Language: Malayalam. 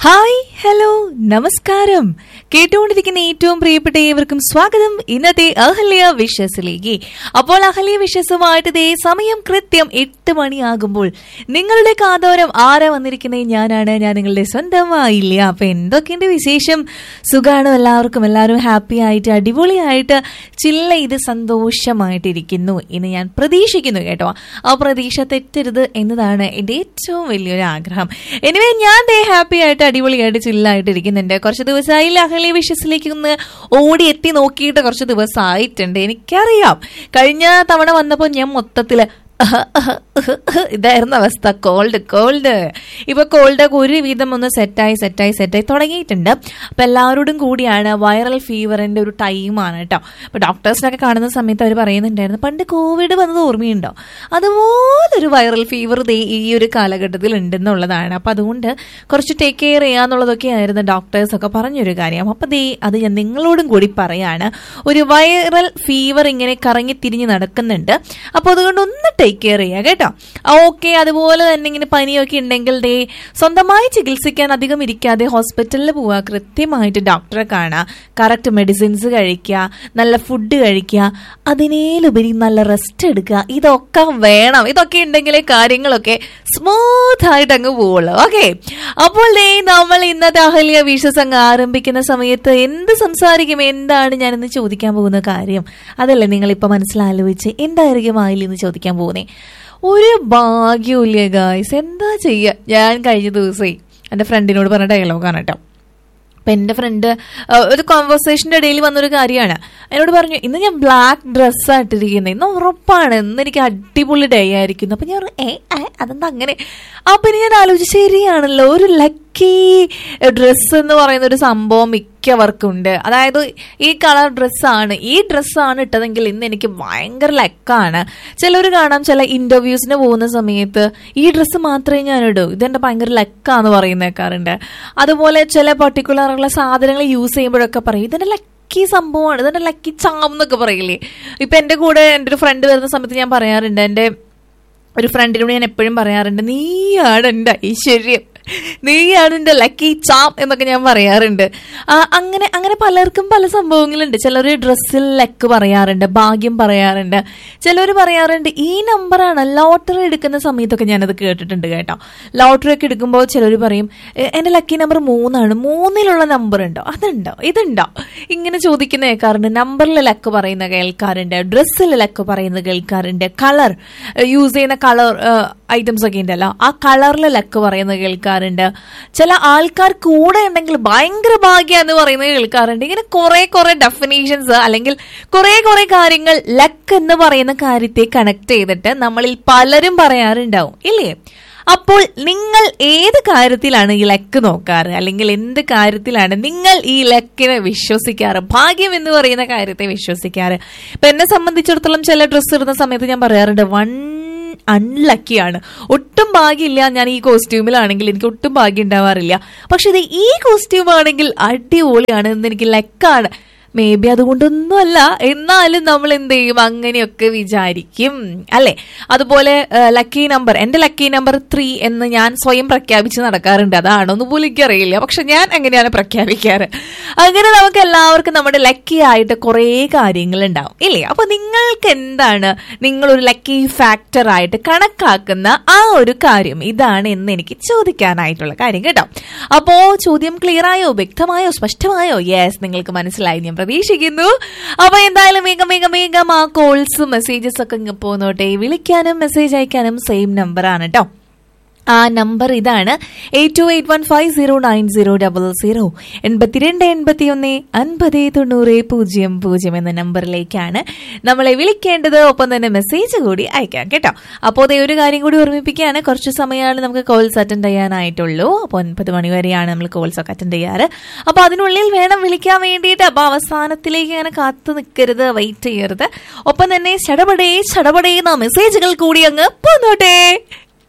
ഹായ് ഹലോ നമസ്കാരം കേട്ടുകൊണ്ടിരിക്കുന്ന ഏറ്റവും പ്രിയപ്പെട്ട ഏവർക്കും സ്വാഗതം ഇന്നത്തെ അഹല്യ വിഷസിലേക്ക് അപ്പോൾ അഹല്യ വിഷസുമായിട്ട് ദേ സമയം കൃത്യം എട്ട് മണിയാകുമ്പോൾ നിങ്ങളുടെ കാതോരം ആരാ വന്നിരിക്കുന്നത് ഞാനാണ് ഞാൻ നിങ്ങളുടെ സ്വന്തമായില്ല അപ്പൊ എന്തൊക്കെയുണ്ട് വിശേഷം സുഖാണ് എല്ലാവർക്കും എല്ലാവരും ഹാപ്പി ആയിട്ട് അടിപൊളിയായിട്ട് ചില്ല ഇത് സന്തോഷമായിട്ടിരിക്കുന്നു എന്ന് ഞാൻ പ്രതീക്ഷിക്കുന്നു കേട്ടോ ആ പ്രതീക്ഷ തെറ്റരുത് എന്നതാണ് എൻ്റെ ഏറ്റവും വലിയൊരു ആഗ്രഹം എനിവേ ഞാൻ ദേ ഹാപ്പി ആയിട്ട് അടിപൊളിയായിട്ട് ചില്ലായിട്ട് ഇരിക്കുന്നുണ്ട് കുറച്ച് ദിവസമായി അഹലി വിഷസിലേക്ക് ഒന്ന് ഓടി എത്തി നോക്കിയിട്ട് കുറച്ച് ദിവസമായിട്ടുണ്ട് എനിക്കറിയാം കഴിഞ്ഞ തവണ വന്നപ്പോൾ ഞാൻ മൊത്തത്തില് ഇതായിരുന്നു അവസ്ഥ കോൾഡ് കോൾഡ് ഇപ്പൊ കോൾഡ് ഒക്കെ ഒരുവിധം ഒന്ന് സെറ്റായി സെറ്റായി സെറ്റായി തുടങ്ങിയിട്ടുണ്ട് അപ്പൊ എല്ലാവരോടും കൂടിയാണ് വൈറൽ ഫീവറിന്റെ ഒരു ടൈമാണ് കേട്ടോ അപ്പൊ ഡോക്ടേഴ്സിനൊക്കെ കാണുന്ന സമയത്ത് അവർ പറയുന്നുണ്ടായിരുന്നു പണ്ട് കോവിഡ് വന്നത് ഓർമ്മയുണ്ടോ അതുപോലൊരു വൈറൽ ഫീവർ ഈ ഒരു കാലഘട്ടത്തിൽ ഉണ്ടെന്നുള്ളതാണ് അപ്പൊ അതുകൊണ്ട് കുറച്ച് ടേക്ക് കെയർ ചെയ്യാന്നുള്ളതൊക്കെ ആയിരുന്നു ഡോക്ടേഴ്സ് ഒക്കെ പറഞ്ഞൊരു കാര്യം അപ്പൊ ദേ അത് ഞാൻ നിങ്ങളോടും കൂടി പറയാണ് ഒരു വൈറൽ ഫീവർ ഇങ്ങനെ കറങ്ങി തിരിഞ്ഞ് നടക്കുന്നുണ്ട് അപ്പൊ അതുകൊണ്ട് ഒന്ന് ടേക്ക് കെയർ ചെയ്യുക കേട്ടോ ഓക്കെ അതുപോലെ തന്നെ ഇങ്ങനെ പനിയൊക്കെ ഉണ്ടെങ്കിൽ ദേ സ്വന്തമായി ചികിത്സിക്കാൻ അധികം ഇരിക്കാതെ ഹോസ്പിറ്റലിൽ പോവുക കൃത്യമായിട്ട് ഡോക്ടറെ കാണുക കറക്റ്റ് മെഡിസിൻസ് കഴിക്കുക നല്ല ഫുഡ് കഴിക്കുക അതിനേലുപരി നല്ല റെസ്റ്റ് എടുക്കുക ഇതൊക്കെ വേണം ഇതൊക്കെ ഉണ്ടെങ്കിലേ കാര്യങ്ങളൊക്കെ സ്മൂത്ത് ആയിട്ട് അങ്ങ് പോവുള്ളൂ ഓക്കെ അപ്പോൾ ദേ നമ്മൾ ഇന്നത്തെ അഹല്യ വിഷസംഘം ആരംഭിക്കുന്ന സമയത്ത് എന്ത് സംസാരിക്കും എന്താണ് ഞാനിന്ന് ചോദിക്കാൻ പോകുന്ന കാര്യം അതല്ലേ നിങ്ങൾ ഇപ്പൊ മനസ്സിലാലോചിച്ച് എന്തായിരിക്കും ആയില്ല എന്ന് ചോദിക്കാൻ പോകുന്നേ ഒരു ഭാഗ്യമില്ല ഗായ്സ് എന്താ ചെയ്യുക ഞാൻ കഴിഞ്ഞ ദിവസമേ എൻ്റെ ഫ്രണ്ടിനോട് പറഞ്ഞ ഡയലോഗാണ് കേട്ടോ അപ്പം എൻ്റെ ഫ്രണ്ട് ഒരു കോൺവെർസേഷൻ്റെ ഇടയിൽ വന്നൊരു കാര്യമാണ് എന്നോട് പറഞ്ഞു ഇന്ന് ഞാൻ ബ്ലാക്ക് ഡ്രസ്സായിട്ടിരിക്കുന്നത് ഇന്ന് ഉറപ്പാണ് ഇന്ന് എനിക്ക് അടിപൊളി ഡേ ആയിരിക്കുന്നു അപ്പം ഞാൻ പറഞ്ഞു ഏ അതെന്താ അങ്ങനെ അപ്പം ഇനി ഞാൻ ആലോചിച്ചു ശരിയാണല്ലോ ഒരു ലക്കി ഡ്രസ്സ് എന്ന് പറയുന്ന ഒരു സംഭവം മിക്കവർക്കും ഉണ്ട് അതായത് ഈ കളർ ഡ്രസ്സാണ് ഈ ഡ്രസ്സാണ് ഇട്ടതെങ്കിൽ ഇന്ന് എനിക്ക് ഭയങ്കര ലക്കാണ് ചിലർ കാണാം ചില ഇന്റർവ്യൂസിന് പോകുന്ന സമയത്ത് ഈ ഡ്രസ്സ് മാത്രമേ ഞാൻ ഇടൂ ഇതെന്റെ ഭയങ്കര ലക്കാന്ന് പറയുന്നേക്കാറുണ്ട് അതുപോലെ ചില പർട്ടിക്കുലർ ആയിട്ടുള്ള സാധനങ്ങൾ യൂസ് ചെയ്യുമ്പോഴൊക്കെ പറയും ഇതെന്റെ ലക്കി സംഭവമാണ് ഇതെന്റെ ലക്കി ചാം എന്നൊക്കെ പറയില്ലേ ഇപ്പൊ എന്റെ കൂടെ എൻ്റെ ഒരു ഫ്രണ്ട് വരുന്ന സമയത്ത് ഞാൻ പറയാറുണ്ട് എൻ്റെ ഒരു ഫ്രണ്ടിനോട് ഞാൻ എപ്പോഴും പറയാറുണ്ട് നീയാണ് എൻ്റെ ഐശ്വര്യം നീയാണ് എൻ്റെ ലക്കി ചാം എന്നൊക്കെ ഞാൻ പറയാറുണ്ട് അങ്ങനെ അങ്ങനെ പലർക്കും പല സംഭവങ്ങളുണ്ട് ചിലർ ഡ്രസ്സിൽ ലക്ക് പറയാറുണ്ട് ഭാഗ്യം പറയാറുണ്ട് ചിലർ പറയാറുണ്ട് ഈ നമ്പറാണ് ലോട്ടറി എടുക്കുന്ന സമയത്തൊക്കെ ഞാനത് കേട്ടിട്ടുണ്ട് കേട്ടോ ലോട്ടറി ഒക്കെ എടുക്കുമ്പോൾ ചിലർ പറയും എൻ്റെ ലക്കി നമ്പർ മൂന്നാണ് മൂന്നിലുള്ള നമ്പർ ഉണ്ടോ അതുണ്ടോ ഇതുണ്ടോ ഇങ്ങനെ ചോദിക്കുന്ന കേൾക്കാറുണ്ട് നമ്പറിൽ ലക്ക് പറയുന്ന കേൾക്കാറുണ്ട് ഡ്രസ്സിൽ ലക്ക് പറയുന്ന കേൾക്കാറുണ്ട് കളർ യൂസ് ചെയ്യുന്ന കളർ ഐറ്റംസ് ഒക്കെ ഉണ്ടല്ലോ ആ കളറിൽ ലക്ക് പറയുന്നത് കേൾക്കാറുണ്ട് ചില ആൾക്കാർ കൂടെ ഉണ്ടെങ്കിൽ ഭയങ്കര ഭാഗ്യ എന്ന് പറയുന്നത് കേൾക്കാറുണ്ട് ഇങ്ങനെ കുറെ കുറെ ഡെഫിനേഷൻസ് അല്ലെങ്കിൽ കുറെ കുറെ കാര്യങ്ങൾ ലക്ക് എന്ന് പറയുന്ന കാര്യത്തെ കണക്ട് ചെയ്തിട്ട് നമ്മളിൽ പലരും പറയാറുണ്ടാവും ഇല്ലേ അപ്പോൾ നിങ്ങൾ ഏത് കാര്യത്തിലാണ് ഈ ലക്ക് നോക്കാറ് അല്ലെങ്കിൽ എന്ത് കാര്യത്തിലാണ് നിങ്ങൾ ഈ ലക്കിനെ വിശ്വസിക്കാറ് ഭാഗ്യം എന്ന് പറയുന്ന കാര്യത്തെ വിശ്വസിക്കാറ് ഇപ്പൊ എന്നെ സംബന്ധിച്ചിടത്തോളം ചില ഡ്രസ്സ് ഇടുന്ന സമയത്ത് ഞാൻ പറയാറുണ്ട് വൺ അൺലക്കിയാണ് ഒട്ടും ഭാഗ്യമില്ല ഞാൻ ഈ കോസ്റ്റ്യൂമിലാണെങ്കിൽ എനിക്ക് ഒട്ടും ഭാഗ്യം ഉണ്ടാവാറില്ല പക്ഷെ ഇത് ഈ കോസ്റ്റ്യൂം ആണെങ്കിൽ അടിപൊളിയാണ് എന്ന് എനിക്ക് ലക്കാണ് മേ ബി അതുകൊണ്ടൊന്നുമല്ല എന്നാലും നമ്മൾ എന്ത് ചെയ്യും അങ്ങനെയൊക്കെ വിചാരിക്കും അല്ലെ അതുപോലെ ലക്കി നമ്പർ എന്റെ ലക്കി നമ്പർ ത്രീ എന്ന് ഞാൻ സ്വയം പ്രഖ്യാപിച്ച് നടക്കാറുണ്ട് അതാണോന്ന് പോലും എനിക്കറിയില്ല പക്ഷെ ഞാൻ അങ്ങനെയാണ് പ്രഖ്യാപിക്കാറ് അങ്ങനെ നമുക്ക് എല്ലാവർക്കും നമ്മുടെ ലക്കി ആയിട്ട് കുറേ കാര്യങ്ങൾ ഉണ്ടാവും ഇല്ലേ അപ്പൊ നിങ്ങൾക്ക് എന്താണ് നിങ്ങളൊരു ലക്കി ഫാക്ടർ ആയിട്ട് കണക്കാക്കുന്ന ആ ഒരു കാര്യം ഇതാണ് എന്ന് എനിക്ക് ചോദിക്കാനായിട്ടുള്ള കാര്യം കേട്ടോ അപ്പോ ചോദ്യം ക്ലിയർ ആയോ വ്യക്തമായോ സ്പഷ്ടമായോ യെസ് നിങ്ങൾക്ക് മനസ്സിലായി ഞാൻ പ്രതീക്ഷിക്കുന്നു അപ്പൊ എന്തായാലും വേഗം വേഗം വേഗം ആ കോൾസും മെസ്സേജസ് ഒക്കെ ഇങ്ങ് പോന്നോട്ടെ വിളിക്കാനും മെസ്സേജ് അയക്കാനും സെയിം നമ്പറാണ് കേട്ടോ ആ നമ്പർ ഇതാണ് eight two eight one five zero nine zero double zero എൺപത്തിരണ്ട് എൺപത്തി ഒന്ന് അൻപത് തൊണ്ണൂറ് പൂജ്യം പൂജ്യം എന്ന നമ്പറിലേക്കാണ് നമ്മളെ വിളിക്കേണ്ടത് ഒപ്പം തന്നെ മെസ്സേജ് കൂടി അയക്കാം കേട്ടോ അപ്പോൾ അതേ ഒരു കാര്യം കൂടി ഓർമ്മിപ്പിക്കുകയാണ് കുറച്ച് സമയമാണ് നമുക്ക് കോൾസ് അറ്റൻഡ് ചെയ്യാനായിട്ടുള്ളൂ അപ്പോൾ ഒൻപത് മണി വരെയാണ് നമ്മൾ കോൾസ് ഒക്കെ അറ്റൻഡ് ചെയ്യാറ് അപ്പോൾ അതിനുള്ളിൽ വേണം വിളിക്കാൻ വേണ്ടിയിട്ട് അപ്പോൾ അവസാനത്തിലേക്ക് അങ്ങനെ കാത്തു നിൽക്കരുത് വെയിറ്റ് ചെയ്യരുത് ഒപ്പം തന്നെ ചടപടേ ചടപടേ എന്ന മെസ്സേജുകൾ കൂടി അങ്ങ് പോന്നോട്ടെ